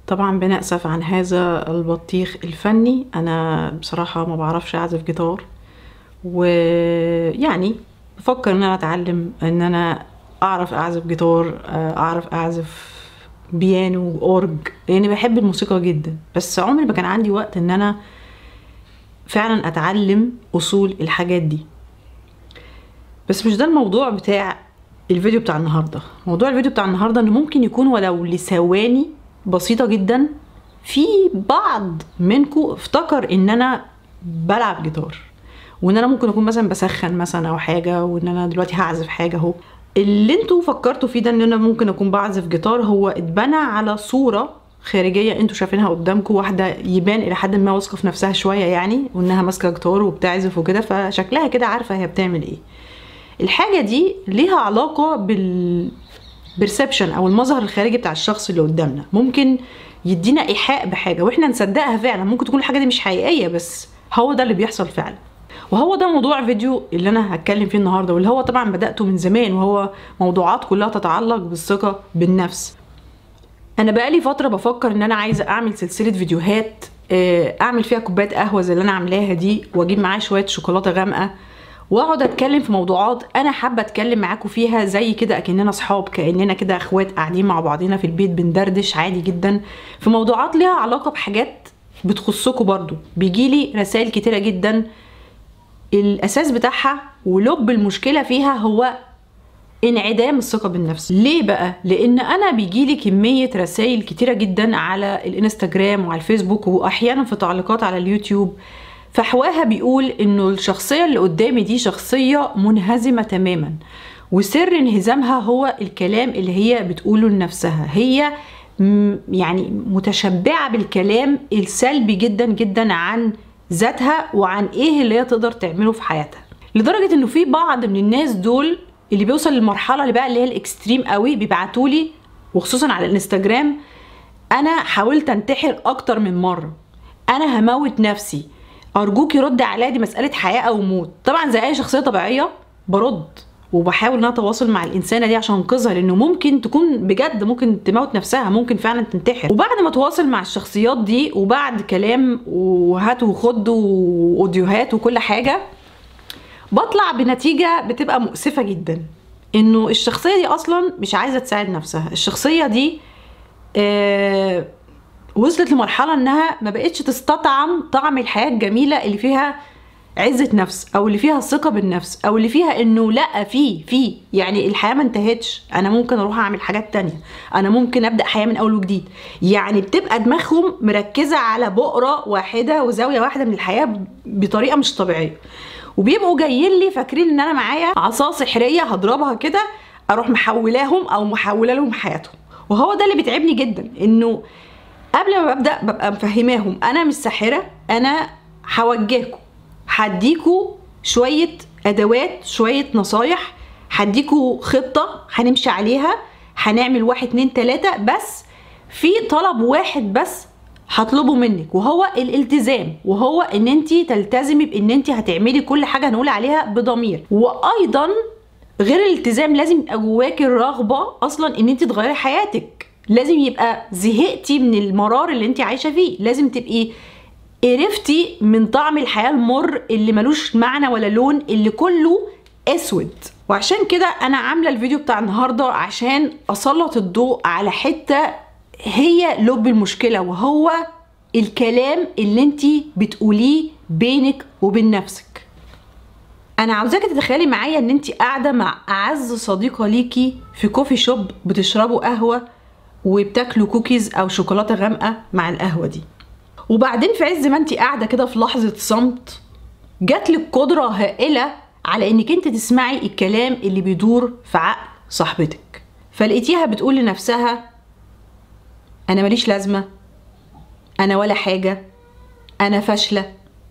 طبعا بنأسف عن هذا البطيخ الفني انا بصراحة ما بعرفش اعزف جيتار ويعني بفكر ان انا اتعلم ان انا اعرف اعزف جيتار اعرف اعزف بيانو واورج لاني بحب الموسيقى جدا بس عمري ما كان عندي وقت ان انا فعلا اتعلم اصول الحاجات دي بس مش ده الموضوع بتاع الفيديو بتاع النهارده موضوع الفيديو بتاع النهارده انه ممكن يكون ولو لثواني بسيطه جدا في بعض منكم افتكر ان انا بلعب جيتار وان انا ممكن اكون مثلا بسخن مثلا او حاجه وان انا دلوقتي هعزف حاجه اهو اللي انتوا فكرتوا فيه ده ان انا ممكن اكون بعزف جيتار هو اتبنى على صوره خارجيه انتوا شايفينها قدامكم واحده يبان الى حد ما واثقه في نفسها شويه يعني وانها ماسكه جيتار وبتعزف وكده فشكلها كده عارفه هي بتعمل ايه الحاجه دي ليها علاقه بال بيرسبشن او المظهر الخارجي بتاع الشخص اللي قدامنا ممكن يدينا ايحاء بحاجه واحنا نصدقها فعلا ممكن تكون الحاجه دي مش حقيقيه بس هو ده اللي بيحصل فعلا وهو ده موضوع الفيديو اللي انا هتكلم فيه النهارده واللي هو طبعا بداته من زمان وهو موضوعات كلها تتعلق بالثقه بالنفس انا بقالي فتره بفكر ان انا عايزه اعمل سلسله فيديوهات اعمل فيها كوبايه قهوه زي اللي انا عاملاها دي واجيب معاها شويه شوكولاته غامقه واقعد اتكلم في موضوعات انا حابه اتكلم معاكم فيها زي كده اكننا اصحاب كاننا كده اخوات قاعدين مع بعضنا في البيت بندردش عادي جدا في موضوعات ليها علاقه بحاجات بتخصكم برضو بيجيلي رسائل كتيره جدا الاساس بتاعها ولب المشكله فيها هو انعدام الثقه بالنفس ليه بقى لان انا بيجيلي كميه رسائل كتيره جدا على الانستجرام وعلى الفيسبوك واحيانا في تعليقات على اليوتيوب فحواها بيقول انه الشخصيه اللي قدامي دي شخصيه منهزمه تماما وسر انهزامها هو الكلام اللي هي بتقوله لنفسها هي يعني متشبعه بالكلام السلبي جدا جدا عن ذاتها وعن ايه اللي هي تقدر تعمله في حياتها لدرجه انه في بعض من الناس دول اللي بيوصل للمرحله اللي بقى اللي هي الاكستريم قوي بيبعتوا لي وخصوصا على الانستجرام انا حاولت انتحر اكتر من مره انا هموت نفسي ارجوكي رد عليا دي مساله حياه او موت طبعا زي اي شخصيه طبيعيه برد وبحاول ان انا اتواصل مع الانسانه دي عشان انقذها لانه ممكن تكون بجد ممكن تموت نفسها ممكن فعلا تنتحر وبعد ما اتواصل مع الشخصيات دي وبعد كلام وهات وخد واوديوهات وكل حاجه بطلع بنتيجه بتبقى مؤسفه جدا انه الشخصيه دي اصلا مش عايزه تساعد نفسها الشخصيه دي آه وصلت لمرحله انها ما بقتش تستطعم طعم الحياه الجميله اللي فيها عزه نفس او اللي فيها ثقه بالنفس او اللي فيها انه لا في في يعني الحياه ما انتهتش انا ممكن اروح اعمل حاجات تانية انا ممكن ابدا حياه من اول وجديد يعني بتبقى دماغهم مركزه على بؤره واحده وزاويه واحده من الحياه بطريقه مش طبيعيه وبيبقوا جايين لي فاكرين ان انا معايا عصا سحريه هضربها كده اروح محولاهم او محوله لهم حياتهم وهو ده اللي بيتعبني جدا انه قبل ما ببدا ببقى مفهماهم انا مش ساحره انا هوجهكم هديكوا شويه ادوات شويه نصايح هديكوا خطه هنمشي عليها هنعمل واحد اتنين تلاته بس في طلب واحد بس هطلبه منك وهو الالتزام وهو ان انت تلتزمي بان انت هتعملي كل حاجه هنقول عليها بضمير وايضا غير الالتزام لازم يبقى جواكي الرغبه اصلا ان انت تغيري حياتك لازم يبقى زهقتي من المرار اللي انت عايشه فيه لازم تبقي قرفتي من طعم الحياه المر اللي ملوش معنى ولا لون اللي كله اسود وعشان كده انا عامله الفيديو بتاع النهارده عشان اسلط الضوء على حته هي لب المشكله وهو الكلام اللي انت بتقوليه بينك وبين نفسك انا عاوزاكي تتخيلي معايا ان انت قاعده مع اعز صديقه ليكي في كوفي شوب بتشربوا قهوه وبتاكلوا كوكيز او شوكولاته غامقه مع القهوه دي وبعدين في عز ما انت قاعده كده في لحظه صمت جاتلك قدره هائله على انك انت تسمعي الكلام اللي بيدور في عقل صاحبتك فلقيتيها بتقول لنفسها انا ماليش لازمه انا ولا حاجه انا فاشله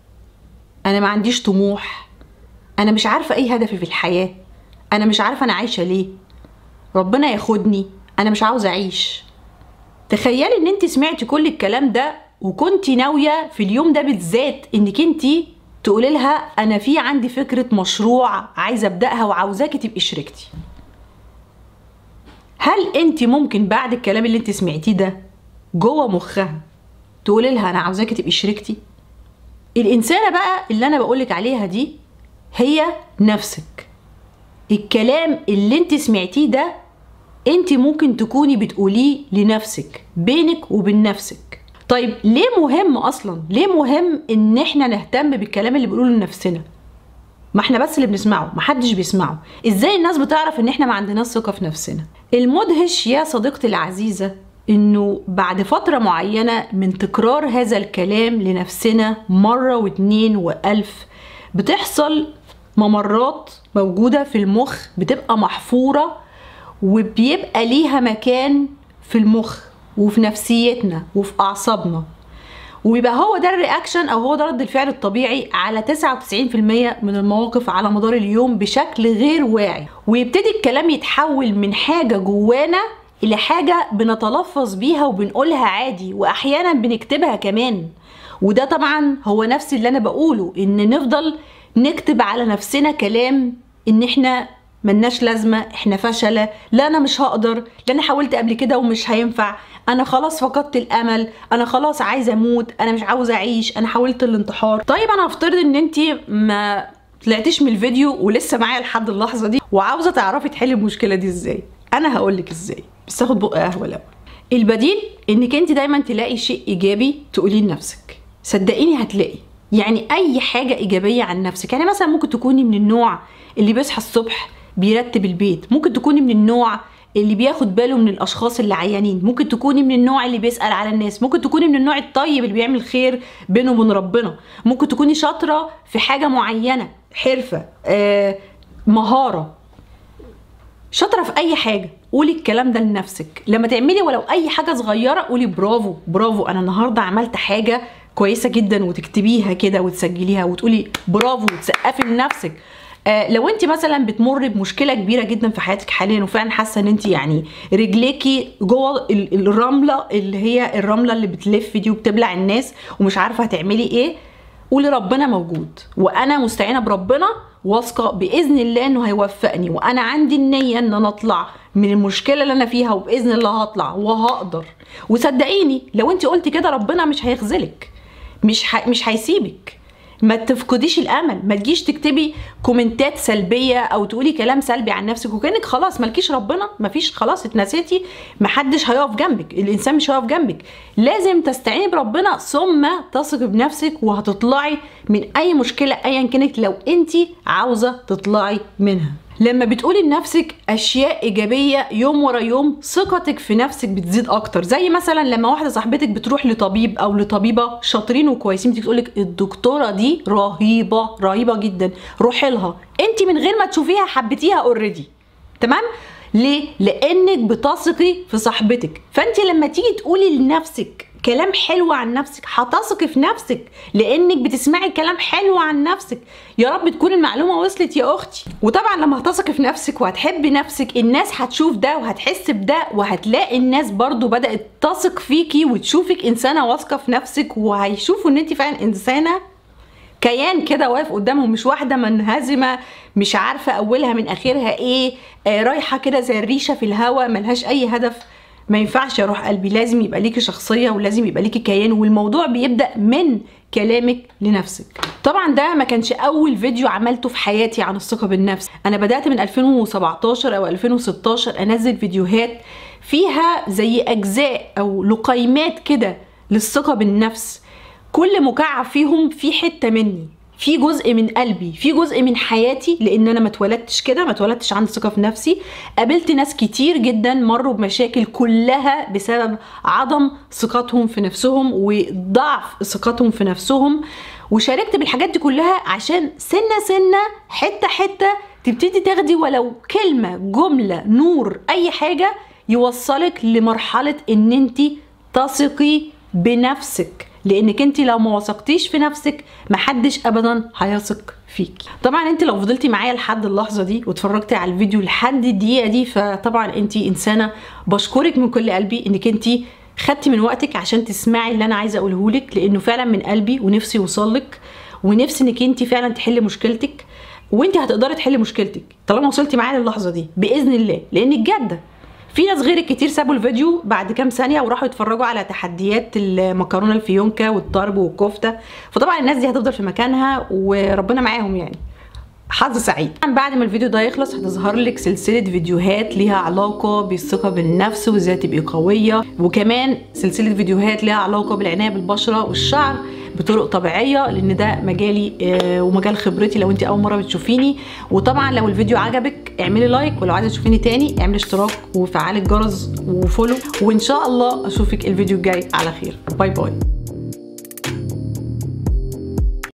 انا ما عنديش طموح انا مش عارفه ايه هدفي في الحياه انا مش عارفه انا عايشه ليه ربنا ياخدني انا مش عاوزه اعيش تخيلي ان انت سمعتي كل الكلام ده وكنتي ناويه في اليوم ده بالذات انك انت تقولي لها انا في عندي فكره مشروع عايزه ابداها وعاوزاكي تبقي شريكتي هل انت ممكن بعد الكلام اللي انت سمعتيه ده جوه مخها تقول لها انا عاوزاكي تبقي شريكتي الانسانه بقى اللي انا بقولك عليها دي هي نفسك الكلام اللي انت سمعتيه ده انت ممكن تكوني بتقوليه لنفسك بينك وبين نفسك طيب ليه مهم اصلا ليه مهم ان احنا نهتم بالكلام اللي بنقوله لنفسنا ما احنا بس اللي بنسمعه ما حدش بيسمعه ازاي الناس بتعرف ان احنا ما عندناش ثقه في نفسنا المدهش يا صديقتي العزيزه انه بعد فتره معينه من تكرار هذا الكلام لنفسنا مره واتنين والف بتحصل ممرات موجوده في المخ بتبقى محفوره وبيبقى ليها مكان في المخ وفي نفسيتنا وفي اعصابنا وبيبقى هو ده الرياكشن او هو ده رد الفعل الطبيعي على 99% من المواقف على مدار اليوم بشكل غير واعي ويبتدي الكلام يتحول من حاجه جوانا الى حاجه بنتلفظ بيها وبنقولها عادي واحيانا بنكتبها كمان وده طبعا هو نفس اللي انا بقوله ان نفضل نكتب على نفسنا كلام ان احنا ملناش لازمه احنا فشله لا انا مش هقدر لا انا حاولت قبل كده ومش هينفع انا خلاص فقدت الامل انا خلاص عايزه اموت انا مش عاوزه اعيش انا حاولت الانتحار طيب انا هفترض ان انت ما طلعتيش من الفيديو ولسه معايا لحد اللحظه دي وعاوزه تعرفي تحلي المشكله دي ازاي انا هقولك ازاي بس اخد بق قهوه الاول البديل انك انت دايما تلاقي شيء ايجابي تقوليه لنفسك صدقيني هتلاقي يعني اي حاجه ايجابيه عن نفسك يعني مثلا ممكن تكوني من النوع اللي بيصحى الصبح بيرتب البيت ممكن تكوني من النوع اللي بياخد باله من الاشخاص اللي عيانين ممكن تكوني من النوع اللي بيسال على الناس ممكن تكوني من النوع الطيب اللي بيعمل خير بينه وبين ربنا ممكن تكوني شاطره في حاجه معينه حرفه آه مهاره شاطره في اي حاجه قولي الكلام ده لنفسك لما تعملي ولو اي حاجه صغيره قولي برافو برافو انا النهارده عملت حاجه كويسه جدا وتكتبيها كده وتسجليها وتقولي برافو وتسقفي لنفسك آه لو انت مثلا بتمر بمشكله كبيره جدا في حياتك حاليا وفعلا حاسه ان انت يعني رجليكي جوه الرمله اللي هي الرمله اللي بتلف دي وبتبلع الناس ومش عارفه هتعملي ايه قولي ربنا موجود وانا مستعينه بربنا واثقه باذن الله انه هيوفقني وانا عندي النيه ان انا اطلع من المشكله اللي انا فيها وباذن الله هطلع وهقدر وصدقيني لو انت قلتي كده ربنا مش هيخذلك مش ح... مش هيسيبك ما تفقديش الامل ما تجيش تكتبي كومنتات سلبيه او تقولي كلام سلبي عن نفسك وكانك خلاص مالكيش ربنا مفيش خلاص اتنسيتي محدش هيقف جنبك الانسان مش هيقف جنبك لازم تستعيني بربنا ثم تثقي بنفسك وهتطلعي من اي مشكله ايا كانت لو انت عاوزه تطلعي منها لما بتقولي لنفسك اشياء ايجابيه يوم ورا يوم ثقتك في نفسك بتزيد اكتر زي مثلا لما واحده صاحبتك بتروح لطبيب او لطبيبه شاطرين وكويسين بتيجي تقولك الدكتوره دي رهيبه رهيبه جدا روحي لها انت من غير ما تشوفيها حبيتيها اوريدي تمام ليه لانك بتثقي في صاحبتك فانت لما تيجي تقولي لنفسك كلام حلو عن نفسك هتثقي في نفسك لانك بتسمعي كلام حلو عن نفسك يا رب تكون المعلومه وصلت يا اختي وطبعا لما هتثقي في نفسك وهتحبي نفسك الناس هتشوف ده وهتحس بده وهتلاقي الناس برضو بدات تثق فيكي وتشوفك انسانه واثقه في نفسك وهيشوفوا ان انت فعلا انسانه كيان كده واقف قدامهم مش واحده منهزمه مش عارفه اولها من اخرها ايه آه رايحه كده زي الريشه في الهوا ملهاش اي هدف ما ينفعش يا روح قلبي لازم يبقى ليكي شخصيه ولازم يبقى ليكي كيان والموضوع بيبدا من كلامك لنفسك طبعا ده ما كانش اول فيديو عملته في حياتي عن الثقه بالنفس انا بدات من 2017 او 2016 انزل فيديوهات فيها زي اجزاء او لقيمات كده للثقه بالنفس كل مكعب فيهم في حته مني في جزء من قلبي في جزء من حياتي لان انا ما اتولدتش كده ما اتولدتش عندي ثقه في نفسي قابلت ناس كتير جدا مروا بمشاكل كلها بسبب عدم ثقتهم في نفسهم وضعف ثقتهم في نفسهم وشاركت بالحاجات دي كلها عشان سنه سنه حته حته تبتدي تاخدي ولو كلمه جمله نور اي حاجه يوصلك لمرحله ان انت تثقي بنفسك لانك انت لو ما وثقتيش في نفسك محدش ابدا هيثق فيكي طبعا انت لو فضلتي معايا لحد اللحظه دي واتفرجتي على الفيديو لحد الدقيقه دي فطبعا انت انسانه بشكرك من كل قلبي انك انت خدتي من وقتك عشان تسمعي اللي انا عايزه اقوله لك لانه فعلا من قلبي ونفسي يوصلك ونفسي انك انت فعلا تحلي مشكلتك وانت هتقدري تحلي مشكلتك طالما وصلتي معايا للحظه دي باذن الله لانك جاده في ناس غيرك كتير سابوا الفيديو بعد كام ثانيه وراحوا يتفرجوا على تحديات المكرونه الفيونكه والطرب والكفته فطبعا الناس دي هتفضل في مكانها وربنا معاهم يعني حظ سعيد بعد ما الفيديو ده يخلص هتظهر لك سلسله فيديوهات ليها علاقه بالثقه بالنفس وازاي تبقي قويه وكمان سلسله فيديوهات ليها علاقه بالعنايه بالبشره والشعر بطرق طبيعيه لان ده مجالي آه، ومجال خبرتي لو انت اول مره بتشوفيني وطبعا لو الفيديو عجبك اعملي لايك ولو عايزه تشوفيني تاني اعملي اشتراك وفعلي الجرس وفولو وان شاء الله اشوفك الفيديو الجاي على خير باي باي